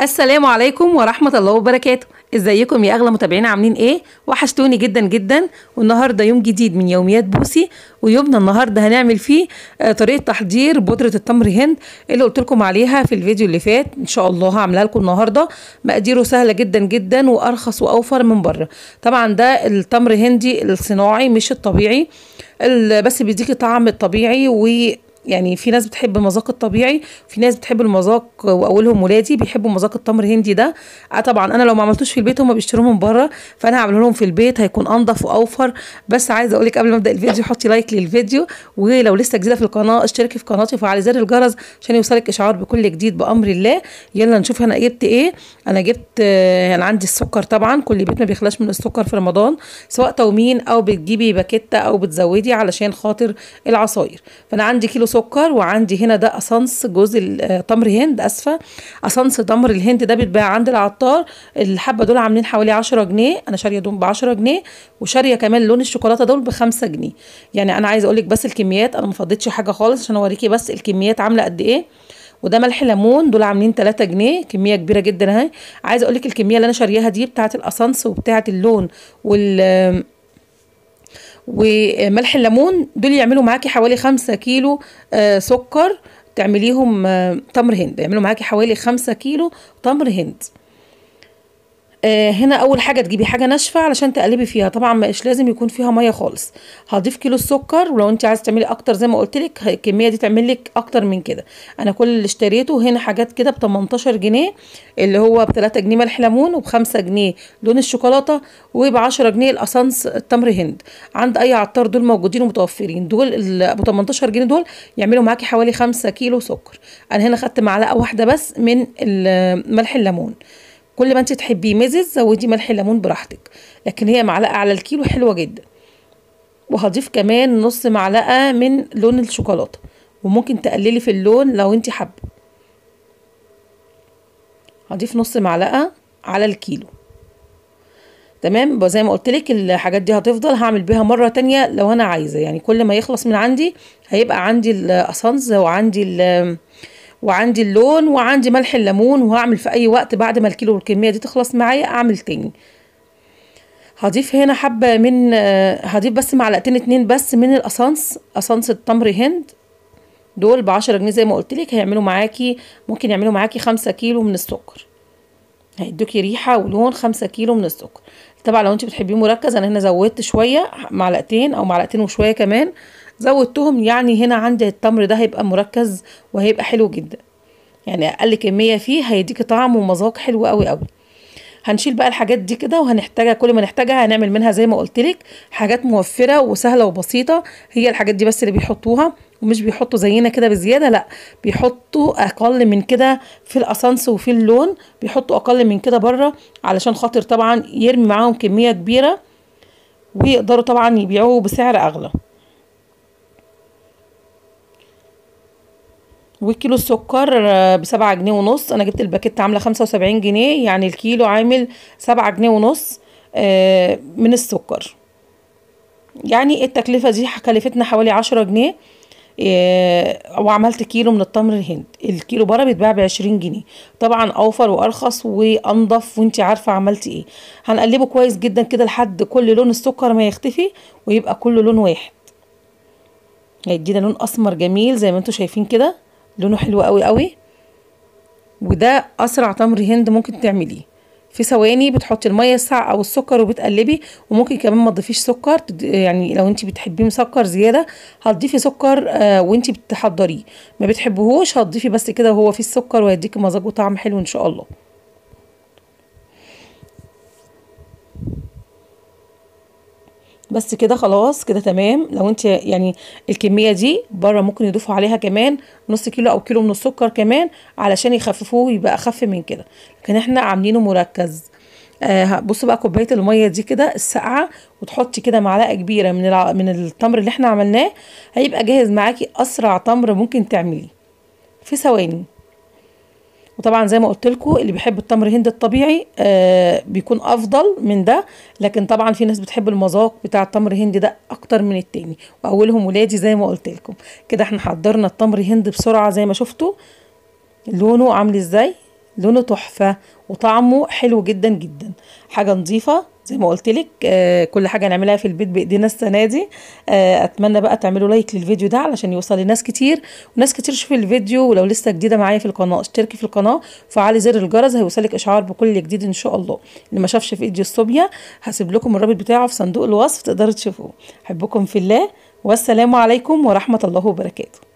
السلام عليكم ورحمة الله وبركاته ازيكم يا اغلى متابعين عاملين ايه وحشتوني جدا جدا والنهارده يوم جديد من يوميات بوسي ويومنا النهارده هنعمل فيه آه، طريقه تحضير بودره التمر هند اللي قلت لكم عليها في الفيديو اللي فات ان شاء الله هعملها لكم النهارده مقاديره سهله جدا جدا وارخص واوفر من بره طبعا ده التمر هندي الصناعي مش الطبيعي ال- بس بيديكي طعم الطبيعي و يعني في ناس بتحب المذاق الطبيعي في ناس بتحب المذاق واولهم ولادي بيحبوا مذاق التمر هندي ده آه طبعا انا لو ما عملتوش في البيت هم بيشتروه من بره فانا هعمله لهم في البيت هيكون انضف واوفر بس عايزه اقول لك قبل ما ابدا الفيديو حطي لايك للفيديو ولو لسه جديده في القناه اشتركي في قناتي وفعلي زر الجرس عشان يوصلك اشعار بكل جديد بامر الله يلا نشوف انا جبت ايه انا جبت آه، انا عندي السكر طبعا كل بيت ما بيخلاش من السكر في رمضان سواء تومين او بتجيبي باكيته او بتزودي علشان خاطر العصاير فانا عندي كيلو سكر وعندي هنا ده اسانس جوز ال- آه، تمر هند اسفه اسانس تمر الهند ده بيتباع عند العطار الحبه دول عاملين حوالي 10 جنيه انا شاريه دول ب 10 جنيه وشاريه كمان لون الشوكولاته دول ب 5 جنيه يعني انا عايزه اقول لك بس الكميات انا ما فضيتش حاجه خالص عشان اوريكي بس الكميات عامله قد ايه وده ملح ليمون دول عاملين 3 جنيه كميه كبيره جدا اهي عايزه اقول لك الكميه اللي انا شارياها دي بتاعه الاسانس وبتاعه اللون وال وملح الليمون دول يعملوا معاكي حوالي خمسة كيلو آه، سكر تعمليهم آه، تمر هند يعملوا معاكي حوالي خمسة كيلو تمر هند آه، هنا اول حاجه تجيبي حاجه ناشفه علشان تقلبي فيها طبعا مش لازم يكون فيها ميه خالص هضيف كيلو السكر ولو انت عايزه تعملي اكتر زي ما قلت لك الكميه دي تعمل لك اكتر من كده انا كل اللي اشتريته هنا حاجات كده ب 18 جنيه اللي هو ب 3 جنيه ملح ليمون وب 5 جنيه لون الشوكولاته وب 10 جنيه الاسانس التمر هند عند اي عطار دول موجودين ومتوفرين دول ال- ابو 18 جنيه دول يعملوا معاكي حوالي 5 كيلو سكر انا هنا خدت معلقه واحده بس من ال- ملح الليمون كل ما انت تحبيه مزز زودي ملح الليمون براحتك لكن هي معلقه على الكيلو حلوه جدا وهضيف كمان نص معلقه من لون الشوكولاته وممكن تقللي في اللون لو انت حابه هضيف نص معلقه على الكيلو تمام يبقى زي ما قلت لك الحاجات دي هتفضل هعمل بيها مره تانية لو انا عايزه يعني كل ما يخلص من عندي هيبقى عندي الاسانس وعندي ال وعندي اللون وعندي ملح الليمون وهعمل في اي وقت بعد ما الكيلو والكميه دي تخلص معايا اعمل تاني هضيف هنا حبه من آه، هضيف بس معلقتين اتنين بس من الاسانس اسانس التمر هند دول بعشرة جنيه زي ما قلت لك هيعملوا معاكي ممكن يعملوا معاكي خمسة كيلو من السكر هيدوكي ريحة ولون خمسة كيلو من السكر طبعا لو انت بتحبيه مركز انا هنا زودت شوية معلقتين او معلقتين وشوية كمان زودتهم يعني هنا عندي التمر ده هيبقى مركز وهيبقى حلو جدا يعني اقل كمية فيه هيديكي طعم ومذاق حلو قوي قوي هنشيل بقى الحاجات دي كده وهنحتاجها كل ما نحتاجها هنعمل منها زي ما قلت لك حاجات موفره وسهله وبسيطه هي الحاجات دي بس اللي بيحطوها ومش بيحطوا زينا كده بزياده لا بيحطوا اقل من كده في الاسانس وفي اللون بيحطوا اقل من كده بره علشان خاطر طبعا يرمي معاهم كميه كبيره ويقدروا طبعا يبيعوه بسعر اغلى وكيلو السكر آه، بسبعة جنيه ونص انا جبت الباكيت عامله خمسة وسبعين جنيه يعني الكيلو عامل سبعة جنيه ونص آه، من السكر يعني التكلفه دي كلفتنا حوالي عشرة جنيه آه، وعملت كيلو من التمر الهند الكيلو بره بيتباع بعشرين جنيه طبعا اوفر وارخص وانضف وانت عارفه عملتي ايه هنقلبه كويس جدا كده لحد كل لون السكر ما يختفي ويبقى كله لون واحد هيدينا لون اسمر جميل زي ما انتم شايفين كده لونه حلو قوي قوي وده اسرع تمر هند ممكن تعمليه في ثواني بتحطي الميه الساقعه او السكر وبتقلبي وممكن كمان ما تضيفيش سكر تد- يعني لو انت بتحبيه مسكر زياده هتضيفي سكر آه وانت بتحضريه ما بتحبهوش هتضيفي بس كده وهو فيه السكر وهيديكي مذاق وطعم حلو ان شاء الله بس كده خلاص كده تمام لو انت يعني الكميه دي بره ممكن يضيفوا عليها كمان نص كيلو او كيلو من السكر كمان علشان يخففوه يبقى اخف من كده لكن احنا عاملينه مركز آه بصوا بقى كوبايه الميه دي كده الساقعه وتحطي كده معلقه كبيره من الع... من التمر اللي احنا عملناه هيبقى جاهز معاكي اسرع تمر ممكن تعمليه في ثواني وطبعا زي ما قلت لكم اللي بيحب التمر هند الطبيعي آه بيكون افضل من ده لكن طبعا في ناس بتحب المذاق بتاع التمر هند ده اكتر من التاني واولهم ولادي زي ما قلت لكم كده احنا حضرنا التمر هند بسرعه زي ما شفتوا لونه عامل ازاي لونه تحفه وطعمه حلو جدا جدا حاجه نظيفه زي ما قلت لك آه كل حاجه نعملها في البيت بايدينا السنه دي آه اتمنى بقى تعملوا لايك للفيديو ده علشان يوصل لناس كتير وناس كتير تشوف الفيديو ولو لسه جديده معايا في القناه اشتركي في القناه وفعلي زر الجرس هيوصلك اشعار بكل جديد ان شاء الله اللي ما شافش فيديو الصوبيا هسيب لكم الرابط بتاعه في صندوق الوصف تقدروا تشوفوه احبكم في الله والسلام عليكم ورحمه الله وبركاته